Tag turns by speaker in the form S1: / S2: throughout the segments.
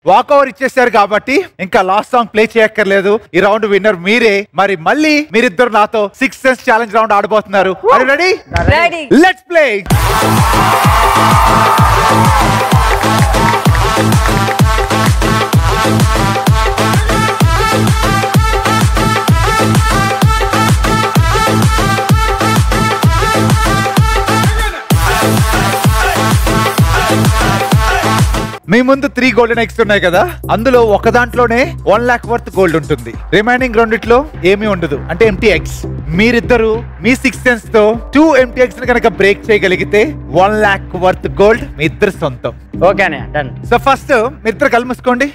S1: Walk over ఇచ్చేసారు కాబట్టి ఇంకా లాస్ట్ సాంగ్ ప్లే చేయక్కర్లేదు ఈ రౌండ్ విన్నర్ మీరే మరి మళ్ళీ మీరిద్దరు నాతో సిక్స్ సెన్స్ ఛాలెంజ్ రౌండ్ ఆడబోతున్నారు రెడీ
S2: రెడీ
S1: లెట్స్ ప్లే మీ ముందు త్రీ గోల్డెన్ ఎగ్స్ ఉన్నాయి కదా అందులో ఒక దాంట్లోనే వన్ లాక్ వర్త్ గోల్డ్ ఉంటుంది రిమైనింగ్ రెండిట్లో ఏమీ ఉండదు అంటే ఎంటీ ఎగ్స్ మీరిద్దరు మీ సిక్స్ సెన్స్ తో టూ ఎంటీ ఎగ్స్ కనుక బ్రేక్ చేయగలిగితే వన్ లాక్ వర్త్ గోల్డ్ మీ ఇద్దరు సొంతం
S3: ఓకే అనే డన్
S1: సో ఫస్ట్ మీరిద్దరు కళ్ళు మూసుకోండి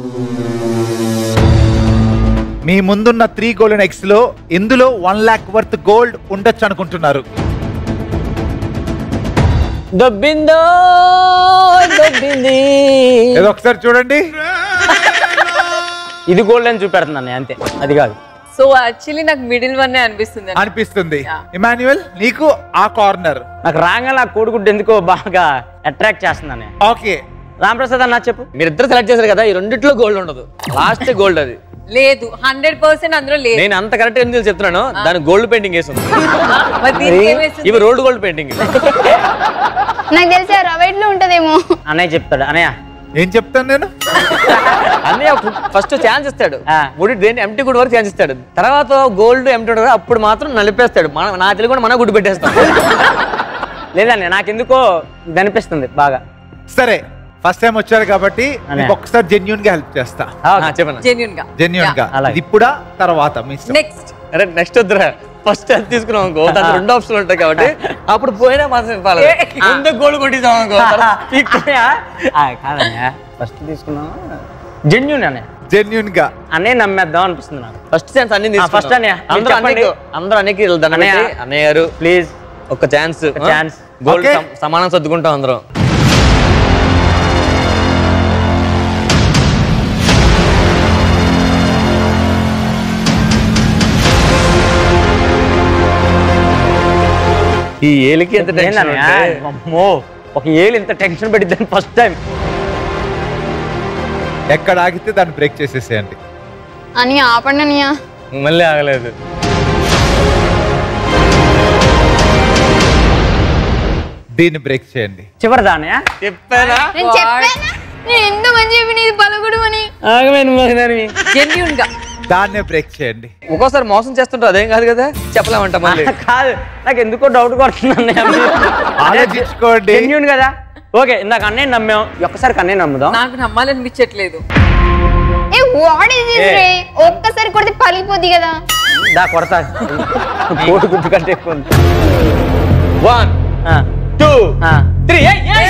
S1: మీ ముందున్న త్రీ గోల్డెన్ ఎగ్స్ లో ఇందులో వన్ లాక్ వర్త్ గోల్డ్ ఉండొచ్చు అనుకుంటున్నారు
S3: దొబ్బిందో దొబ్బింది
S1: ఏదో ఒకసారి చూడండి
S3: ఇది గోల్డ్ అని చూపెడుతున్నాను అంతే అది కాదు
S2: సో యాక్చువల్లీ నాకు మిడిల్ వన్ అనిపిస్తుంది
S1: అనిపిస్తుంది
S2: Yeah.
S1: ఇమాన్యువల్ నీకు ఆ కార్నర్
S3: నాకు రాగా నా కోడిగుడ్డు ఎందుకో బాగా అట్రాక్ట్ చేస్తుందని
S1: ఓకే
S3: రామప్రసాద్ అన్న చెప్పు
S4: మీరిద్దరు సెలెక్ట్ చేశారు కదా ఈ రెండిట్లో గోల్డ్ ఉండదు లాస్ట్ గోల్డ్ అది
S2: లేదు హండ్రెడ్ పర్సెంట్ అందులో లేదు
S4: నేను అంత కరెక్ట్ ఎందుకు చెప్తున్నాను దాని గోల్డ్ పెయింటింగ్ వేసి ఉంది
S2: మరి దీనికి ఏమేస్తుంది?
S4: ఇవి రోల్డ్ గోల్డ్ పెయింటింగ్
S5: నాకు తెలిసి ఆ రైట్ లో ఉంటదేమో
S3: అన్నయ్య చెప్తాడు అన్నయ్య
S1: ఏం చెప్తాను నేను
S4: అన్నయ్య ఫస్ట్ ఛాన్స్ ఇస్తాడు
S3: ఆ.
S4: గుడి దేని ఎంటీ గుడి వరకు ఛాన్స్ ఇస్తాడు తర్వాత గోల్డ్ ఎంటీ ఉంటుంది అప్పుడు మాత్రం నలిపేస్తాడు మన నా తెలివి కూడా మన గుడి పెట్టేస్తాం
S3: లేదన్నయ్య నాకెందుకో ఇది అనిపిస్తుంది బాగా
S1: సరే ఫస్ట్ టైం వచ్చారు కాబట్టి
S3: అనే.
S1: మీకు ఒకసారి జెన్యున్ గా హెల్ప్ చేస్తా
S3: ఆ,
S4: ఆ, చెప్పండి
S2: జెన్యున్ గా
S1: జెన్యున్ గా
S3: అలాగే.
S1: ఇది ఇప్పుడా తర్వాత మీ ఇష్టం.
S2: నెక్స్ట్
S4: అరే నెక్స్ట్ వద్దురా ఫస్ట్ అది తీసుకున్నాం అనుకో దాంట్లో రెండు ఆప్షన్ ఉంటాయి కాబట్టి అప్పుడు పోయినా మాత్రం పర్లేదు. ముందు గోల్డ్ కొట్టిద్దాం అనుకో తర్వాత పీక్
S3: అన్నయ్య, ఆ, కాదన్నయ్య ఫస్ట్ తీసుకున్నావా జెన్యున్ అన్నయ్య
S1: జెన్యున్ గా
S3: అన్నయ్య నమ్మేద్దాం అనిపిస్తుంది నాకు
S4: ఫస్ట్ ఛాన్స్ అన్ని
S3: ఆ, first అన్నయ్య.
S4: అందరూ
S3: మీరు చెప్పండి.
S4: అన్నయ్య అందరూ అన్నయ్యకి దండం
S3: అన్నయ్య.
S4: పెట్టి, అన్నయ్య గారు
S3: ప్లీజ్
S4: ఒక ఛాన్స్
S3: ఒక chance.
S4: Gold
S1: Okay.
S4: సమ- సమానం సర్దుకుంటాం అందరం ఈ ఏలికి ఎంత టెన్షన్
S3: ఏందన్నయ్య? అమ్మో ఒక ఏళ్ళు ఇంత టెన్షన్ పెట్టిద్దని ఫస్ట్ టైం
S1: ఎక్కడ ఆగితే దాన్ని బ్రేక్ చేసేసేయండి
S5: అని ఆపండి అనియా
S4: మళ్ళీ ఆగలేదు
S1: దీన్ని బ్రేక్ చేయండి
S3: చివరిదా అన్నయ్య
S4: చెప్పారా
S5: నేను చెప్పానా నేను ఎందుకు అని చెప్పి నీది పలకడు అని
S3: ఆగమైన
S2: జెన్యున్ గా
S1: దాన్నే బ్రేక్ చేయండి
S4: ఒక్కోసారి మోసం చేస్తుంటారు అదేం కాదు కదా చెప్పలేమంట మళ్ళీ
S3: కాదు నాకు ఎందుకో డౌట్ కొడుతుంది అన్నయ్య
S1: ఆలోచించుకోండి
S3: జెన్యున్ కదా ఓకే ఇందాక అన్నయ్య నమ్మాం ఈ ఒక్కసారి అన్నయ్య నమ్ముదాం
S2: నాకు నమ్మాలనిపించట్లేదు
S5: ఏ వాట్ ఇస్ దిస్ రే ఒక్కసారి కొడితే పలిగిపోద్ది కదా
S3: దా కొడతా కోటి గుడ్డు కంటే ఎక్కువ ఉంది.
S4: వన్
S3: ఆ,
S4: టూ
S3: ఆ.
S4: త్రీ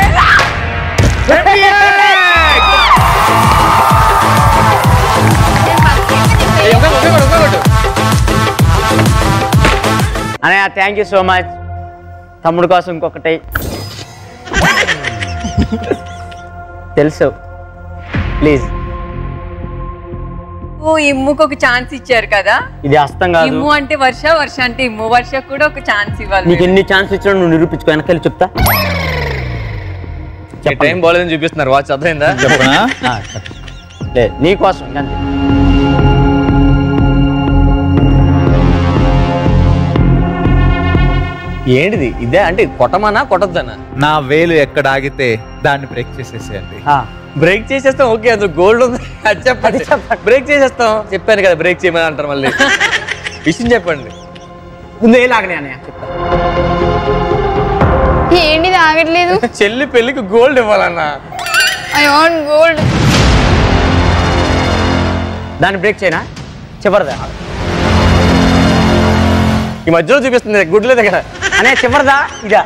S3: అన్నయ్య థ్యాంక్ యూ సో మచ్ తమ్ముడు కోసం ఇంకొకటి తెలుసు ప్లీజ్
S2: ఓ ఇమ్ముకు ఒక ఛాన్స్ ఇచ్చారు కదా
S3: ఇది అస్తం కాదు
S2: ఇమ్ము అంటే వర్ష వర్ష అంటే ఇమ్ము వర్ష కూడా ఒక ఛాన్స్ ఇవ్వాలి
S3: నీకు ఎన్ని ఛాన్స్ ఇచ్చినా నువ్వు నిరూపించుకో వెనకాల చెప్తా
S4: టైం బాగాలేదని చూపిస్తున్నారు వాచ్ అర్థమైందా
S1: చెప్పనా
S3: ఆ, చెప్పు. లేదు నీకోసం ఇంకంతే
S4: ఏంటిది ఇదే అంటే కొట్టమనా కొట్టద్దనా
S1: నా వేలు ఎక్కడ ఆగితే దాన్ని బ్రేక్ చేసేసేయండి
S3: ఆ,
S4: బ్రేక్ చేసేస్తాం ఓకే అందులో గోల్డ్ ఉంది అది చెప్పండి బ్రేక్ చేసేస్తాం చెప్పాను కదా బ్రేక్ చేయమని అంటారు మళ్ళీ విషయం చెప్పండి
S3: ముందు ఏ లాగనే అన్నయ్య చెప్తా
S5: ఏంటిది ఆగట్లేదు
S4: చెల్లి పెళ్లికి గోల్డ్ ఇవ్వాలన్నా
S5: ఐ వాంట్ గోల్డ్
S3: దాన్ని బ్రేక్ చేయనా చివరిదా
S4: ఈ మధ్యలో చూపిస్తుంది గుడ్ల దగ్గర
S3: అనే చివరిదా ఇదా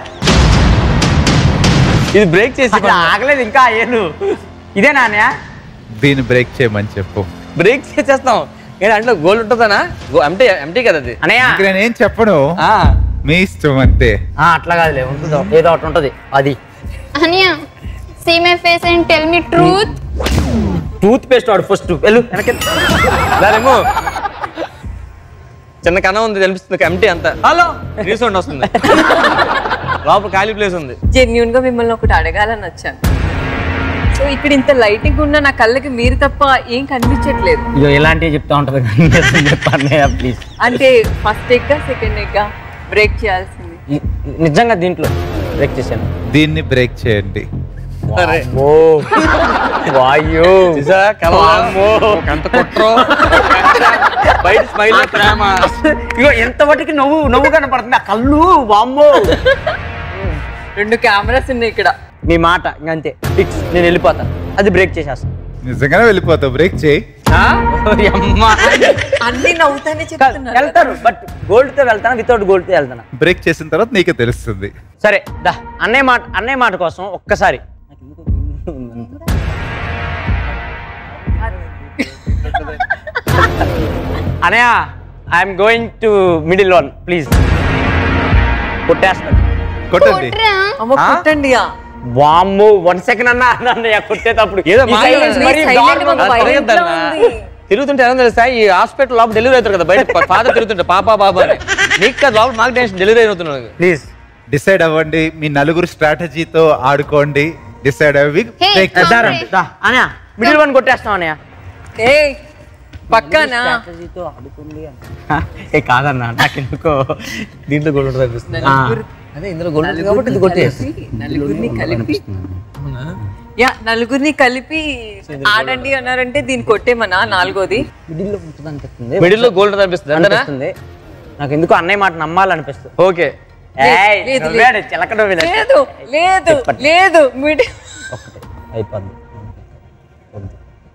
S4: ఇది బ్రేక్ చేసి
S3: అసలు ఆగలేదు ఇంకా ఏళ్ళు ఇదేనా అన్నయ్య
S1: దీన్ని బ్రేక్ చేయమని చెప్పు
S4: బ్రేక్ చేసేస్తాం ఏంటి అంటే గోల్డ్ ఉంటుందనా ఎంటీ ఎంటీ కదా అది
S3: అన్నయ్య
S1: ఇంక నేనేం చెప్పను
S4: ఆ,
S1: మీ ఇష్టం అంతే
S3: ఆ, అట్లా కాదులే ఉంటుంది ఏదో ఒకటి ఉంటుంది అది
S5: అనియా see my face and tell me truth
S3: tooth paste వాడు ఫస్ట్ వెళ్ళు వెనక్కి
S4: దానేమో చిన్న కన్నం ఉంది కనిపిస్తుంది ఎంటీ అంతా హలో రీసౌండ్ వస్తుంది లోపల ఖాళీ ప్లేస్ ఉంది
S2: జెన్యున్ గా మిమ్మల్ని ఒకటి అడగాలని వచ్చాను సో ఇక్కడ ఇంత లైటింగ్ ఉన్న నా కళ్ళకి మీరు తప్ప ఏం కనిపించట్లేదు
S3: ఇదో ఇలాంటివి చెప్తా ఉంటుంది చెప్పండి ప్లీజ్
S2: అంటే ఫస్ట్ ఎగ్గా సెకండ్ ఎగ్గా బ్రేక్ చేయాల్సింది
S3: నిజంగా దీంట్లో బ్రేక్ చేశాను
S1: దీన్ని బ్రేక్ చేయండి
S4: సరే
S3: ఓ వాయు
S4: చూసా కళ్ళ కంత కుట్రో బయట స్మైల్ ప్రేమ
S3: ఇగో ఎంత మటుకి నవ్వు నవ్వు కనపడుతుంది ఆ కళ్ళు వామ్మో
S2: రెండు కెమెరాస్ ఉన్నాయి ఇక్కడ
S3: మీ మాట ఇంకంతే ఫిక్స్ నేను వెళ్ళిపోతా అది బ్రేక్ చేసేస్తాను
S1: నిజంగానే వెళ్ళిపోతావు బ్రేక్ చేయి
S2: అన్ని నవ్వుతానే చెప్తున్నారు
S3: వెళ్తారు బట్ గోల్డ్ తో వెళ్తాను వితౌట్ గోల్డ్ తో వెళ్తాను
S1: బ్రేక్ చేసిన తర్వాత నీకే తెలుస్తుంది
S3: సరే దా అన్నయ్య మాట అన్నయ్య మాట కోసం ఒక్కసారి అనయ్య I'm going to middle one please కొట్టేస్తాను
S1: కొట్టండి
S5: కొట్రా
S2: అమ్మ కుట్టండి
S3: వామ్మో వన్ సెకండ్ అన్నా అన్నయ్య కొట్టేటప్పుడు
S4: ఏదో
S3: ఈ
S4: మా
S3: silence
S4: silence
S3: మరీ
S2: silent
S3: దారుణంగా
S2: గా
S3: ఉంది.
S2: భయం.
S4: తిరగద్దన్నా.
S2: ఉంది.
S4: తిరుగుతుంటే ఏమో తెలుసా ఈ హాస్పిటల్ లోపల డెలివరీ అవుతారు కదా బయట ఫాదర్ తిరుగుతుంటే పాపా బాబా అని నీకు కాదు లోపల మాకు టెన్షన్ డెలివరీ అవుతున్నాను
S3: ప్లీజ్
S1: డిసైడ్ అవ్వండి మీ నలుగురు స్ట్రాటజీతో ఆడుకోండి డిసైడ్ అవ్వి
S5: Hey,
S1: break
S5: come
S1: చేయండి.
S5: on.
S3: దా అనయ్య మిడిల్ వన్ కొట్టేస్తాం అనయ్య
S2: ఏ పక్కనా
S3: ఏ కాదన్నా నాకెందుకో
S4: దీంట్లో గోల్డ్ ఉంటుంది అనిపిస్తుంది
S3: ఆ,
S4: అదే ఇందులో గోల్డ్ ఉంటుంది కాబట్టి ఇది కొట్టేసి
S2: నలుగురిని కలిపి యా నలుగురిని కలిపి ఆడండి అన్నారంటే దీన్ని కొట్టేమనా నాలుగోది
S3: మిడిల్ లో ఉంటుంది అనిపిస్తుంది
S4: మిడిల్ లో గోల్డ్ అనిపిస్తుంది అంతేనా
S3: అనిపిస్తుంది నాకు ఎందుకు అన్నయ్య మాట నమ్మాలనిపిస్తుంది
S4: ఓకే
S3: ఏయ్,
S2: లేదు,
S3: నువ్వే ఆడు, చిలక నువ్వే నాకు.
S2: లేదు లేదు లేదు మిడి
S3: ఒక్కటే అయిపోద్ది వద్దు.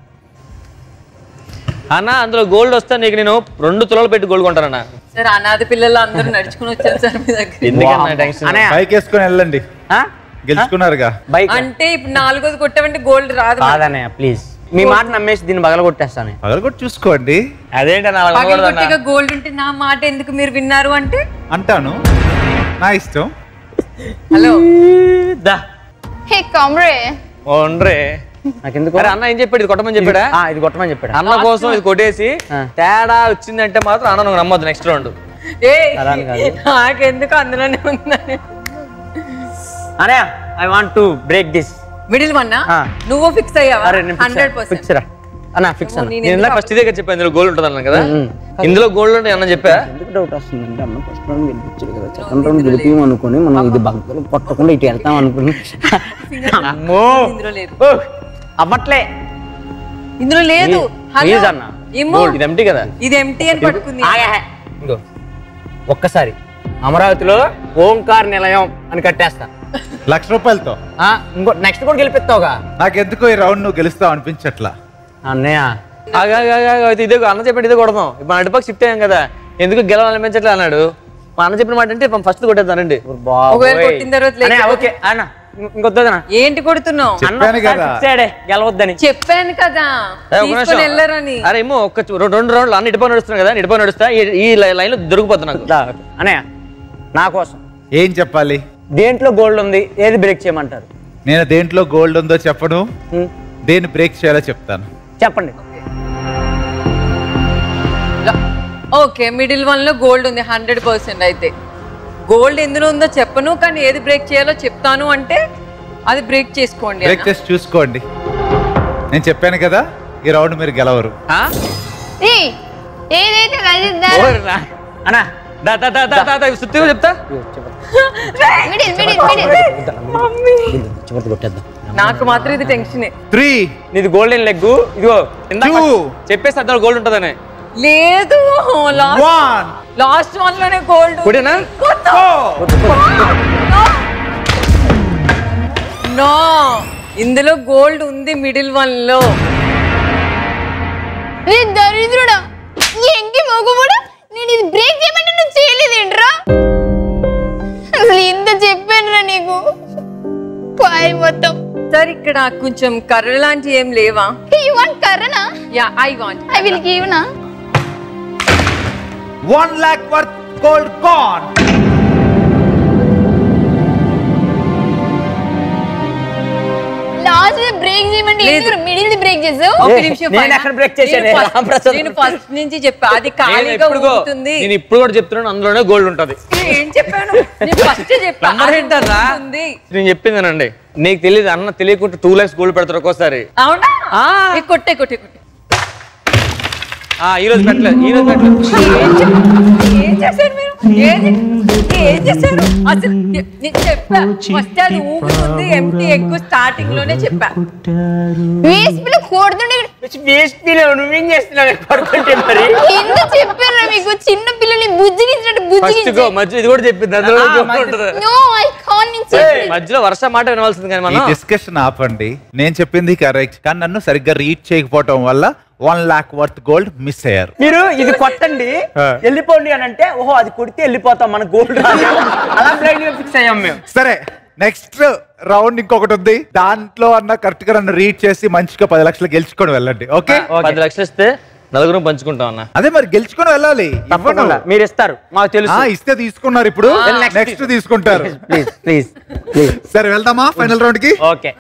S4: అన్న అందులో గోల్డ్ వస్తే నీకు నేను రెండు తులాలు పెట్టి గోల్డ్ కొంటానన్నా
S2: సార్ అనాథ పిల్లలు అందరూ నడుచుకుని వచ్చారు సార్ మీ దగ్గర
S4: ఎందుకన్నా
S3: వామ్మో.
S4: టెన్షన్
S3: అనయ్య,
S1: బైక్ వేసుకొని వెళ్ళండి
S3: ఆ?
S1: గెలుచుకున్నారుగా
S3: బైక్
S2: అంటే ఇప్పుడు నాలుగోది కొట్టామంటే గోల్డ్ రాదు మనకి.
S3: కాదన్నయ్య ప్లీజ్ మీ మాట నమ్మేసి దీన్ని బగల కొట్టేస్తాను
S1: పగలు కూడా చూసుకోండి
S4: అదేంటన్నా అలా
S2: పగలు
S4: కొనకూడదన్నా?
S2: కొట్టిగా గోల్డ్ ఉంటే నా మాట ఎందుకు మీరు విన్నారు అంటే
S1: అంటాను నా ఇష్టం
S2: హలో
S3: దా
S5: హే కమ్రే
S4: ఓన్రే
S3: నాకెందుకు
S4: అరే అన్న ఏం చెప్పాడు ఇది కొట్టమని చెప్పాడా
S3: ఆ, ఇది కొట్టమని చెప్పాడు
S4: అన్న కోసం ఇది కొట్టేసి
S3: ఆ.
S4: తేడా వచ్చిందంటే మాత్రం అన్న నువ్వు నమ్మొద్దు నెక్స్ట్ రౌండ్
S2: ఏ
S3: అలా అని కాదు.
S2: నాకెందుకు అందులోనే ఉందని
S3: అనయ్య I want to break this
S2: middle one
S3: ఆ.
S2: నువ్వు ఫిక్స్ అయ్యావా
S3: అరే నేను
S2: హండ్రెడ్
S3: ఫిక్స్
S2: పర్సెంట్
S3: రా అన్న ఫిక్స్ అన్న
S4: నేను ఇందాక ఫస్ట్ ఇదే కదా చెప్పాను ఇందులో గోల్డ్ ఉంటుంది అన్న కదా
S3: ఉమ్.
S4: ఇందులో గోల్డ్ ఉంటే అన్న చెప్పా
S3: ఎందుకు డౌట్ వస్తుందంటే అన్న ఫస్ట్ రౌండ్ గెలిపించాడు కదా సెకండ్ రౌండ్ గెలిపియం అనుకుని మనం ఇది బగ్గలు పట్టకుండా ఇటు వెళ్తాం అనుకుని అమ్మో
S2: ఇందులో లేదు
S3: ఓ, అవ్వట్లే
S2: ఇందులో లేదు హలో.
S3: ప్లీజ్ అన్న
S2: ఏమో
S4: గోల్డ్ ఇది ఎంటీ కదా
S2: ఇది ఎంటీ అని పట్టుకుంది
S3: ఆగే. ఇంకో ఒక్కసారి అమరావతిలో ఓంకార్ నిలయం అని కట్టేస్తా
S1: లక్ష రూపాయలతో
S3: ఆ, ఇంకో నెక్స్ట్ కూడా గెలిపిస్తావుగా
S1: నాకెందుకో ఈ రౌండ్ నువ్వు గెలుస్తావు అనిపించట్లా
S3: అన్నయ్య
S4: ఆగా, ఆగా, ఆగా, ఆగా, అయితే ఇదే అన్న చెప్పాడు ఇదే కొడదాం ఇప్పుడు మన అటుపక్క షిఫ్ట్ అయ్యాం కదా ఎందుకు గెలవాలనిపించట్లే అన్నాడు మా అన్న చెప్పిన మాట అంటే ఫస్ట్ కొట్టేద్దానండి
S2: ఒకవేళ కొట్టిన తర్వాత లేకపోతే-
S3: ఓకే అన్న ఇంకొద్దనా
S2: ఏంటి కొడుతున్నావు
S1: చెప్పాను కదా.
S3: గెలవద్దని
S2: చెప్పాను కదా
S4: ఏ, ఒక
S2: తీసుకొని
S4: నిమిషం.
S2: వెళ్ళరని
S4: అరే ఏమో ఒక్క చూ- రెండు రెండు రౌండ్లు అన్న ఇటుపై నడుస్తున్నాయి కదా ఇటుపై నడుస్తా ఈ- ఈ లైన్ లో దొరికిపోతున్నా నాకు
S3: దా, ఓకే. అన్నయ్య నా కోసం
S1: ఏం చెప్పాలి
S3: దేంట్లో గోల్డ్ ఉంది ఏది బ్రేక్ చేయమంటారు
S1: నేను దేంట్లో గోల్డ్ ఉందో చెప్పను
S3: హ్మ్,
S1: దేన్ని బ్రేక్ చేయాలో చెప్తాను
S3: చెప్పండి
S2: ఓకే మిడిల్ వన్ లో గోల్డ్ ఉంది హండ్రెడ్ పర్సెంట్ అయితే గోల్డ్ ఎందులో ఉందో చెప్పను కానీ ఏది బ్రేక్ చేయాలో చెప్తాను అంటే అది బ్రేక్ చేసుకోండి
S1: బ్రేక్
S2: అన్న.
S1: చేసి చూసుకోండి నేను చెప్పాను కదా ఈ రౌండ్ మీరు గెలవరు
S4: ఆ?
S5: ఏ ఏదైతే రజిద్దా
S4: ఓరి నా- అన్నా దా దా దా దా దా దా, ఇవి సుత్తిగా చెప్తా
S5: మిడిల్ మిడిల్ మిడిల్
S3: చివరి కొట్టేద్దాం
S2: నాకు మాత్రం ఇది టెన్షనే
S1: త్రీ
S4: నీది గోల్డెన్ లెగ్ ఇదిగో ఇందాక
S1: Two.
S4: చెప్పేసి అందులో గోల్డ్ ఉంటుందని
S2: లేదు లాస్ట్
S1: వన్
S2: లాస్ట్ వన్ లోనే గోల్డ్
S4: కొడేనా
S2: నో ఇందులో గోల్డ్ ఉంది మిడిల్ వన్ లో
S5: నీ దరిద్రుడా ఎంకి మొగుముడా నేను ఇది బ్రేక్ చేయమంటే నువ్వు చేయలేదేంట్రా అసలు ఇంత చెప్పానురా నీకు పాయ్ మొత్తం
S2: సార్ ఇక్కడ కొంచెం కర్ర లాంటి ఏం లేవా
S5: యు వాంట్ కర్రనా
S2: yeah I want
S5: I will give నా
S1: వన్ లాక్ వర్త్ గోల్డ్ కాన్
S5: లాస్ట్ బ్రేక్ చేయమంటే
S2: లేదు.
S5: మిడిల్ ది బ్రేక్ చేసావు
S2: ఒక
S3: ఏ,
S2: నిమిషం
S3: నేను
S2: పైన.
S3: ఎక్కడ break చేశాను?
S2: నేను first-
S3: రామప్రసాద్
S2: నేను ఫస్ట్ నుంచి చెప్పా అది
S4: నేను
S2: ఖాళీగా
S4: ఇప్పుడు
S2: ఉంటుంది
S4: నేను ఇప్పుడు కూడా చెప్తున్నాను అందులోనే గోల్డ్ ఉంటది
S2: ఏం చెప్పాను నేను ఫస్ట్ చెప్పా
S4: నంబర్
S2: అది
S4: ఏంటన్నా
S2: ఉంది
S4: నేను చెప్పిందేనండి నీకు తెలియదు అన్న తెలియకుండా టూ లాక్స్ గోల్డ్ పెడతారు ఒక్కోసారి
S2: అవునా
S4: ఆ.
S2: ఏ, కొట్టే కొట్టే కొట్టే
S4: ఆ, ఈ రోజు పెట్టలేదు ఈ రోజు పెట్టలేదు
S2: ఏం చే- ఏం చేశారు మీరు ఏది ఏం చేశారు అసలు నే- నేను చెప్పా ఫస్ట్ అది ఊపి ఉంది ఎంటీ ఎక్కువ స్టార్టింగ్ లోనే చెప్పా
S5: వేస్ట్ పిల్ల కొడుతుండే
S3: వేస్ట్ నువ్వేం చేస్తున్నావు పడుకుంటే మరి
S5: ఎందుకు చెప్పారా మీకు చిన్న పిల్లని బుజ్జిగించినట్టు
S4: ఫస్ట్
S5: బుజ్జిగించి
S4: గో మధ్య ఇది కూడా చెప్పింది అందులో జోక్ ఉంటుంది
S5: నో ఐ కాన్ నేను
S4: ఏయ్,
S5: చెప్పలేదు.
S4: మధ్యలో వర్ష మాట వినవలసింది కానీ
S1: ఈ
S4: మనం
S1: డిస్కషన్ ఆపండి నేను చెప్పింది కరెక్ట్ కానీ నన్ను సరిగ్గా రీడ్ చేయకపోవటం వల్ల one lakh worth gold miss అయ్యారు
S3: మీరు ఇది కొట్టండి
S1: ఆ.
S3: వెళ్ళిపోండి అని అంటే ఓహో అది కొడితే వెళ్ళిపోతాం మన గోల్డ్ అలా బ్లైండ్ గా ఫిక్స్ అయ్యాం మేము
S1: సరే నెక్స్ట్ రౌండ్ ఇంకొకటి ఉంది దాంట్లో అన్న కరెక్ట్ గా నన్ను రీడ్ చేసి మంచిగా పది లక్షలు గెలుచుకొని వెళ్ళండి ఓకే
S4: పది లక్షలు ఇస్తే నలుగురు పంచుకుంటాం అన్న
S1: అదే మరి గెలుచుకొని వెళ్ళాలి ఇవ్వను.
S3: తప్పకుండా మీరు ఇస్తారు మాకు
S1: ఆ,
S3: తెలుసు
S1: ఇస్తే తీసుకున్నారు ఇప్పుడు నెక్స్ట్ తీసుకుంటారు
S3: ప్లీజ్ ప్లీజ్ ప్లీజ్
S1: సరే వెళ్దామా ఫైనల్ రౌండ్ కి
S3: ఓకే